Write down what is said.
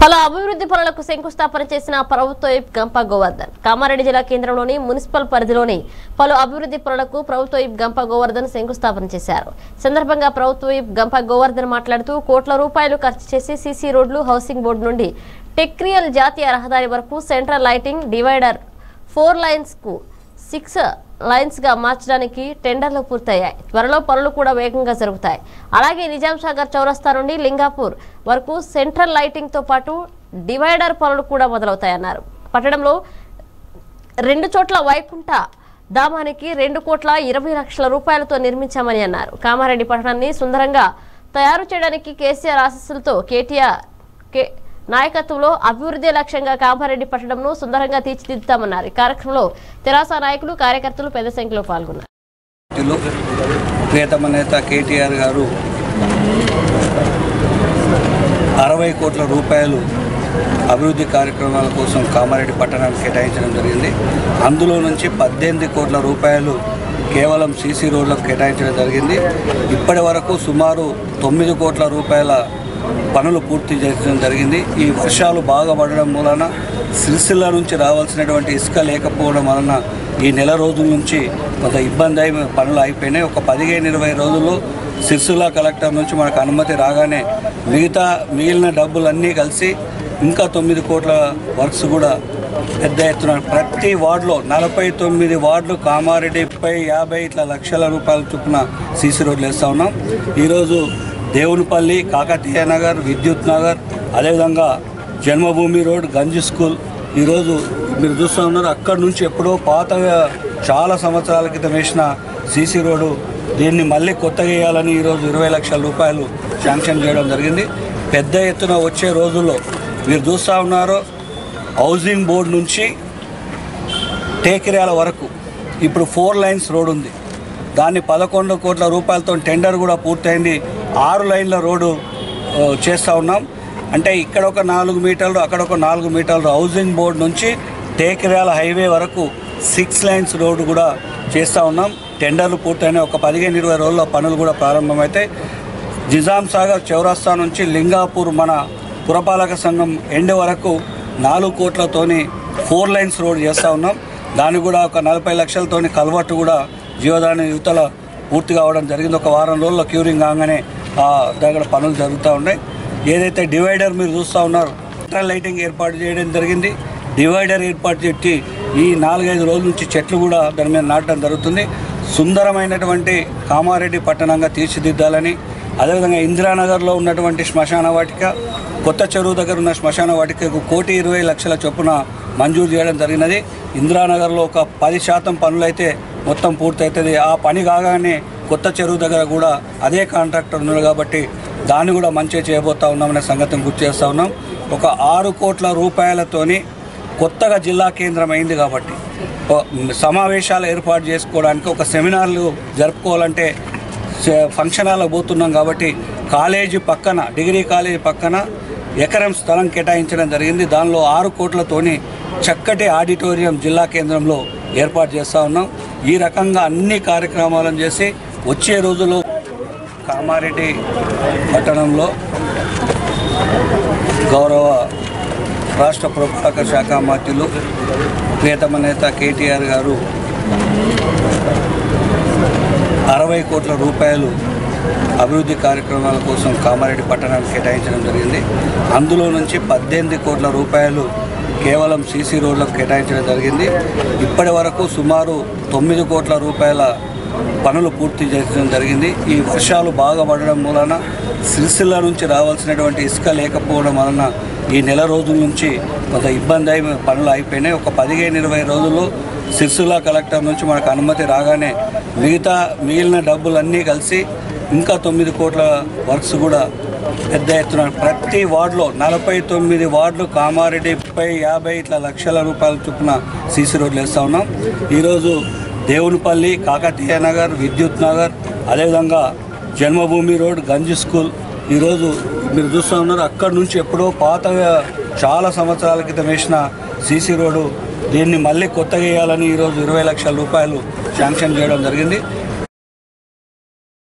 పలు అభివృద్ధి పనులకు శంకుస్థాపన చేసిన ప్రభుత్వ విప్ గంప గోవర్ధన్ కామారెడ్డి జిల్లా కేంద్రంలోని మున్సిపల్ పరిధిలోని పలు అభివృద్ధి పనులకు ప్రభుత్వ విప్ గంప గోవర్ధన్ శంకుస్థాపన చేశారు సందర్భంగా ప్రభుత్వ విప్ గంప గోవర్ధన్ మాట్లాడుతూ కోట్ల రూపాయలు ఖర్చు చేసి సీసీ రోడ్లు హౌసింగ్ బోర్డు నుండి టెక్రియల్ జాతీయ రహదారి వరకు central lighting divider four lanes కు సిక్స్ లైన్స్ గా మార్చడానికి టెండర్లు పూర్తయ్యాయి త్వరలో పనులు కూడా వేగంగా జరుగుతాయి అలాగే నిజాం సాగర్ చౌరస్తా నుండి లింగాపూర్ వరకు సెంట్రల్ లైటింగ్ తో పాటు డివైడర్ పనులు కూడా మొదలవుతాయన్నారు పట్టణంలో రెండు చోట్ల వైకుంఠ ధామానికి రెండు కోట్ల ఇరవై లక్షల రూపాయలతో నిర్మించామని అన్నారు కామారెడ్డి పట్టణాన్ని సుందరంగా తయారు చేయడానికి కేసీఆర్ ఆశీస్సులతో కేటీఆర్ కే నాయకత్వంలో అభివృద్ధి లక్ష్యంగా కామారెడ్డి పట్టణంను సుందరంగా తీర్చిదిద్దుతామన్నారు ఈ కార్యక్రమంలో తెరాస నాయకులు కార్యకర్తలు పెద్ద సంఖ్యలో పాల్గొన్నారు పార్టీలో ప్రియతమ నేత కేటీఆర్ గారు అరవై కోట్ల రూపాయలు అభివృద్ధి కార్యక్రమాల కోసం కామారెడ్డి పట్టణానికి కేటాయించడం జరిగింది అందులో నుంచి పద్దెనిమిది కోట్ల రూపాయలు కేవలం సీసీ రోడ్లకు కేటాయించడం జరిగింది ఇప్పటి వరకు సుమారు తొమ్మిది కోట్ల రూపాయల పనులు పూర్తి చేయడం జరిగింది ఈ వర్షాలు బాగా పడడం మూలన సిరిసిల్ల నుంచి రావాల్సినటువంటి ఇసుక లేకపోవడం వలన ఈ నెల రోజుల నుంచి కొంత ఇబ్బంది అయి పనులు అయిపోయినాయి ఒక పదిహేను ఇరవై రోజుల్లో సిరిసిల్ల కలెక్టర్ నుంచి మనకు అనుమతి రాగానే మిగతా మిగిలిన డబ్బులన్నీ కలిసి ఇంకా తొమ్మిది కోట్ల వర్క్స్ కూడా పెద్ద ఎత్తున ప్రతి వార్డులో నలభై తొమ్మిది వార్డులు కామారెడ్డిపై యాభై ఇట్లా లక్షల రూపాయల చొప్పున సీసీ రోడ్లు వేస్తూ ఉన్నాం ఈరోజు దేవునిపల్లి కాకతీయ నగర్ విద్యుత్ నగర్ అదేవిధంగా జన్మభూమి రోడ్ గంజి స్కూల్ ఈరోజు మీరు చూస్తూ ఉన్నారు అక్కడి నుంచి ఎప్పుడో పాతగా చాలా సంవత్సరాల క్రితం వేసిన సీసీ రోడ్డు దీన్ని మళ్ళీ కొత్తగా వేయాలని ఈరోజు ఇరవై లక్షల రూపాయలు శాంక్షన్ చేయడం జరిగింది పెద్ద ఎత్తున వచ్చే రోజుల్లో మీరు చూస్తూ ఉన్నారు హౌసింగ్ బోర్డు నుంచి టేకిర్యాల వరకు ఇప్పుడు ఫోర్ లైన్స్ రోడ్ ఉంది దాన్ని పదకొండు కోట్ల రూపాయలతో టెండర్ కూడా పూర్తయింది ఆరు లైన్ల రోడ్డు ఆ, చేస్తూ ఉన్నాం అంటే ఇక్కడ ఒక నాలుగు మీటర్లు అక్కడ ఒక నాలుగు మీటర్లు హౌసింగ్ బోర్డు నుంచి టేకిర్యాల హైవే వరకు సిక్స్ లైన్స్ రోడ్డు కూడా చేస్తూ ఉన్నాం టెండర్లు పూర్తయిన ఒక పదిహేను ఇరవై రోజుల్లో పనులు కూడా ప్రారంభమైతే నిజాం సాగర్ చౌరస్తా నుంచి లింగాపూర్ మన పురపాలక సంఘం ఎండ్ వరకు నాలుగు కోట్లతోని ఫోర్ లైన్స్ రోడ్ చేస్తూ ఉన్నాం దానికి కూడా ఒక నలభై లక్షలతోని కల్వర్టు కూడా జీవదాని యువతల పూర్తి కావడం జరిగింది ఒక వారం రోజుల్లో క్యూరింగ్ కాగానే ఆ దగ్గర పనులు జరుగుతూ ఉన్నాయి ఏదైతే డివైడర్ మీరు చూస్తూ ఉన్నారు సెంట్రల్ లైటింగ్ ఏర్పాటు చేయడం జరిగింది డివైడర్ ఏర్పాటు చేసి ఈ నాలుగైదు రోజుల నుంచి చెట్లు కూడా దాని మీద నాటడం జరుగుతుంది సుందరమైనటువంటి కామారెడ్డి పట్టణంగా తీర్చిదిద్దాలని అదేవిధంగా ఇందిరానగర్లో ఉన్నటువంటి శ్మశాన వాటిక కొత్త చెరువు దగ్గర ఉన్న శ్మశాన వాటికకు కోటి ఇరవై లక్షల చొప్పున మంజూరు చేయడం జరిగినది ఇందిరానగర్లో ఒక పది శాతం పనులైతే మొత్తం పూర్తవుతుంది ఆ పని కాగానే కొత్త చెరువు దగ్గర కూడా అదే కాంట్రాక్టర్ ఉన్నాడు కాబట్టి దాన్ని కూడా మంచిగా చేయబోతా ఉన్నామనే సంగతిని గుర్తు చేస్తూ ఉన్నాం ఒక ఆరు కోట్ల రూపాయలతోని కొత్తగా జిల్లా కేంద్రం అయింది కాబట్టి ఓ సమావేశాలు ఏర్పాటు చేసుకోవడానికి ఒక సెమినార్లు జరుపుకోవాలంటే స- ఫంక్షన్ హాల్కి పోతున్నాం కాబట్టి కాలేజీ పక్కన డిగ్రీ కాలేజీ పక్కన ఎకరం స్థలం కేటాయించడం జరిగింది దానిలో ఆరు కోట్లతోని చక్కటి ఆడిటోరియం జిల్లా కేంద్రంలో ఏర్పాటు చేస్తూ ఉన్నాం ఈ రకంగా అన్ని కార్యక్రమాలను చేసి వచ్చే రోజుల్లో కామారెడ్డి పట్టణంలో గౌరవ రాష్ట్ర పురపాలక శాఖ మంత్రులు ప్రియతమ నేత కేటీఆర్ గారు అరవై కోట్ల రూపాయలు అభివృద్ధి కార్యక్రమాల కోసం కామారెడ్డి పట్టణానికి కేటాయించడం జరిగింది అందులో నుంచి పద్దెనిమిది కోట్ల రూపాయలు కేవలం సీసీ రోడ్లకు కేటాయించడం జరిగింది ఇప్పటి వరకు సుమారు తొమ్మిది కోట్ల రూపాయల పనులు పూర్తి చేయడం జరిగింది ఈ వర్షాలు బాగా పడడం మూలన సిరిసిల్ల నుంచి రావాల్సినటువంటి ఇసుక లేకపోవడం వలన ఈ నెల రోజుల నుంచి కొంత ఇబ్బంది అయి పనులు అయిపోయినాయి ఒక పదిహేను ఇరవై రోజుల్లో సిరిసిల్ల కలెక్టర్ నుంచి మనకు అనుమతి రాగానే మిగతా మిగిలిన డబ్బులన్నీ కలిసి ఇంకా తొమ్మిది కోట్ల వర్క్స్ కూడా పెద్ద ఎత్తున ప్రతి వార్డులో నలభై తొమ్మిది వార్డులు కామారెడ్డిపై యాభై ఇట్లా లక్షల రూపాయల చొప్పున సీసీ రోడ్లు వేస్తూ ఉన్నాం ఈరోజు దేవునిపల్లి కాకతీయ నగర్ విద్యుత్ నగర్ అదేవిధంగా జన్మభూమి రోడ్ గంజి స్కూల్ ఈరోజు మీరు చూస్తూ ఉన్నారు అక్కడి నుంచి ఎప్పుడో పాతగా చాలా సంవత్సరాల క్రితం వేసిన సీసీ రోడ్డు దీన్ని మళ్ళీ కొత్తగా వేయాలని ఈరోజు ఇరవై లక్షల రూపాయలు శాంక్షన్ చేయడం జరిగింది